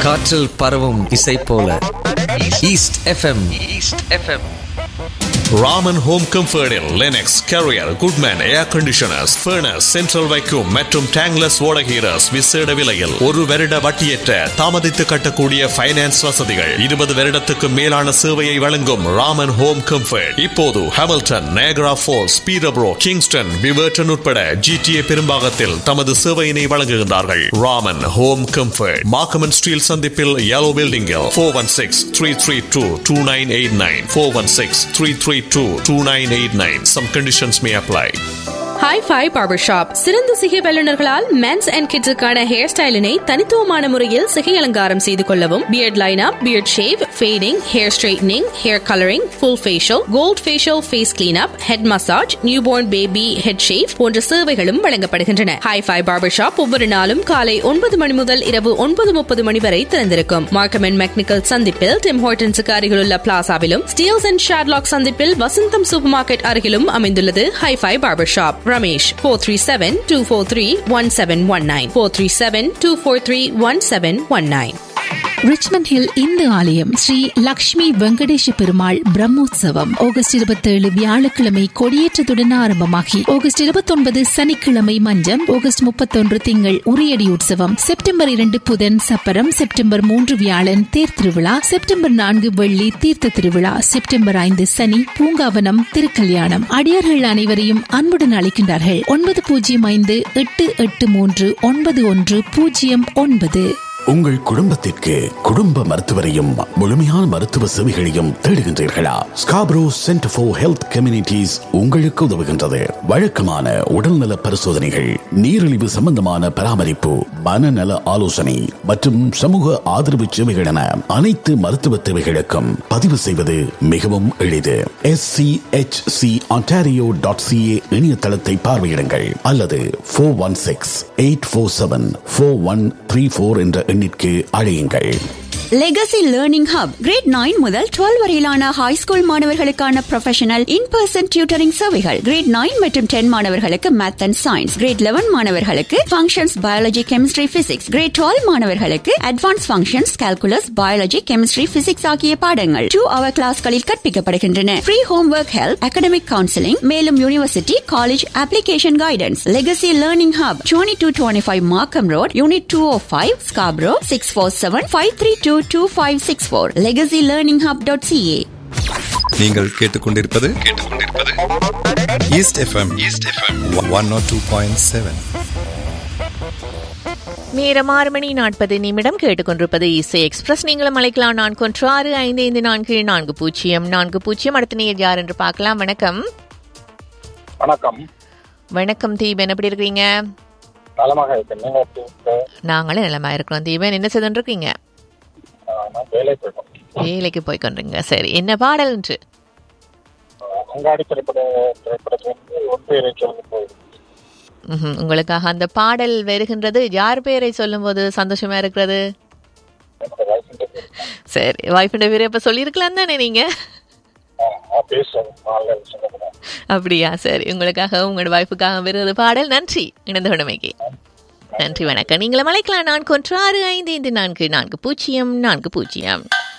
காற்றில் பரவும் இசை போல east FM east FM Raman home கம்ஃபர்டில் Lennox Carrier Goodman air conditioners furnace central vacuum மற்றும் டேங்லஸ் ஓடகீரஸ் விசேட விலையில் ஒரு வருட வட்டியற்ற தாமதித்து கட்டக்கூடிய ஃபைனான்ஸ் வசதிகள் இருபது வருடத்துக்கு மேலான சேவையை வழங்கும் ராமன் ஹோம் கம்ஃபர்ட் இப்போது Hamilton Niagara falls Peterborough Kingston விவர்டன் உட்பட ஜிடிஏ பெரும்பாகத்தில் தமது சேவையினை வழங்குகின்றார்கள் Raman home comfort Markham Steeles சந்திப்பில் yellow பில்டிங்கில் four one six three three two two nine eight nine four one six three three two two nine eight nine some conditions may apply hi fi barber shop சிறந்த சிகை வல்லுநர்களால் men's and கிட்ஸுக்கான hair ஸ்டைலினை தனித்துவமான முறையில் சிகை அலங்காரம் செய்து கொள்ளவும் beard lineup beard shave fading hair straightening hair colouring full facial gold facial face cleanup head massage new born baby head shave போன்ற சேவைகளும் வழங்கப்படுகின்றன ஹாய் ஃபை பார்பர் ஷாப் ஒவ்வொரு நாளும் காலை ஒன்பது மணி முதல் இரவு ஒன்பது முப்பது மணி வரை திறந்திருக்கும் மார்க்கம் அண்ட் மெக்னிக்கல் சந்திப்பில் டிம் ஹோட்டன்ஸுக்கு அருகிலுள்ள பிளாசாவிலும் ஸ்டீல்ஸ் அண்ட் ஷாட்லாக் சந்திப்பில் வசந்தம் சூப்பர் மார்க்கெட் அருகிலும் அமைந்துள்ளது hi fi barber shop Ramesh four three seven two four three one seven one nine four three seven two four three one seven one nine Richmond hill இந்து ஆலயம் ஸ்ரீ லக்ஷ்மி வெங்கடேஷ பெருமாள் பிரம்மோற்சவம் August இருபத்தேழு வியாழக்கிழமை கொடியேற்றத்துடன் ஆரம்பமாகி ஆகஸ்ட் இருபத்தொன்பது சனிக்கிழமை மஞ்சம் ஆகஸ்ட் முப்பத்தொன்று திங்கள் உரியடி உற்சவம் செப்டம்பர் இரண்டு புதன் சப்பரம் செப்டம்பர் மூன்று வியாழன் தேர் திருவிழா செப்டம்பர் நான்கு வெள்ளி தீர்த்த திருவிழா செப்டம்பர் ஐந்து சனி பூங்காவனம் திருக்கல்யாணம் அடியார்கள் அனைவரையும் அன்புடன் அழைக்கின்றார்கள் ஒன்பது பூஜ்ஜியம் ஐந்து எட்டு எட்டு மூன்று ஒன்பது ஒன்று பூஜ்ஜியம் ஒன்பது உங்கள் குடும்பத்திற்கு குடும்ப மருத்துவரையும் முழுமையான மருத்துவ சேவைகளையும் தேடுகின்றீர்களா Scarborough centre for health communities உங்களுக்கு உதவுகின்றது வழக்கமான உடல்நல பரிசோதனைகள் நீரிழிவு சம்பந்தமான பராமரிப்பு மனநல ஆலோசனை மற்றும் சமூக ஆதரவு சேவைகள் என அனைத்து மருத்துவ தேவைகளுக்கும் பதிவு செய்வது மிகவும் எளிது S C H C Ontario dot CA இணையதளத்தை பார்வையிடுங்கள் அல்லது four one six eight four seven four one three four என்ற எண்ணிற்கு அழையுங்கள் legacy learning hub grade nine முதல் டுவெல் வரையிலான ஹை ஸ்கூல் மாணவர்களுக்கான ப்ரொஃபஷனல் இன் பர்சன் டியூட்டரிங் சேவைகள் கிரேட் நைன் மற்றும் டென் மாணவர்களுக்கு math and science grade eleven மாணவர்களுக்கு functions biology chemistry physics grade twelve மாணவர்களுக்கு advance functions calculus biology chemistry physics ஆகிய பாடங்கள் டூ அவர் கிளாஸ்களில் கற்பிக்கப்படுகின்றன free home work help academic counselling மேலும் university college application guidance legacy learning hub twenty two twenty five Markham road unit two O five Scarborough six four seven five three two two five six four legacy learning hub dot CA நீங்கள் கேட்டுக்கொண்டிருப்பது கேட்டுக்கொண்டிருப்பது East FM east FM one nought two point seven நேரம் ஆறு மணி நாற்பது நிமிடம் கேட்டுக்கொண்டிருப்பது இசை express நீங்களும் அழைக்கலாம் நான்கு ஒன்று ஆறு ஐந்து ஐந்து நான்கு நான்கு பூஜ்ஜியம் நான்கு பூஜ்ஜியம் அடுத்த நேர் யார் என்று பார்க்கலாம் வணக்கம் வணக்கம் வணக்கம் தீபன் எப்படி இருக்கிறீங்க நலமாக இருக்கேன் நீங்க எப்படி இருக்கு? நாங்களும் நிலமா இருக்கிறோம் தீபன் என்ன செய்துட்டு இருக்கீங்க ஆஹ் நான் வேலை போயிட்டோம் வேலைக்கு போய் கொண்டிருங்க சரி என்ன பாடல் என்று அங்காடி திரைப்பட திரைப்படத்திலிருந்து ஒன்று இறைச்சலுக்கு போயிருக்கு ம்ஹும். உங்களுக்காக அந்த பாடல் வருகின்றது யார் பெயரை சொல்லும்போது சந்தோஷமா இருக்கிறது என்னோட வயசு சரி வாய்ப்புண்ட பேரை இப்ப சொல்லியிருக்கலாம் தானே நீங்க பேசுவோம் நாலு சொல்லக்கூடாது அப்படியா சரி உங்களுக்காக உங்களோட வாய்ப்புக்காக வருவது பாடல் நன்றி இணைந்த உடமைக்கு நன்றி வணக்கம் நீங்களும் அழைக்கலாம் நான்கு ஒன்று ஆறு ஐந்து ஐந்து நான்கு நான்கு பூஜ்ஜியம் நான்கு பூஜ்ஜியம்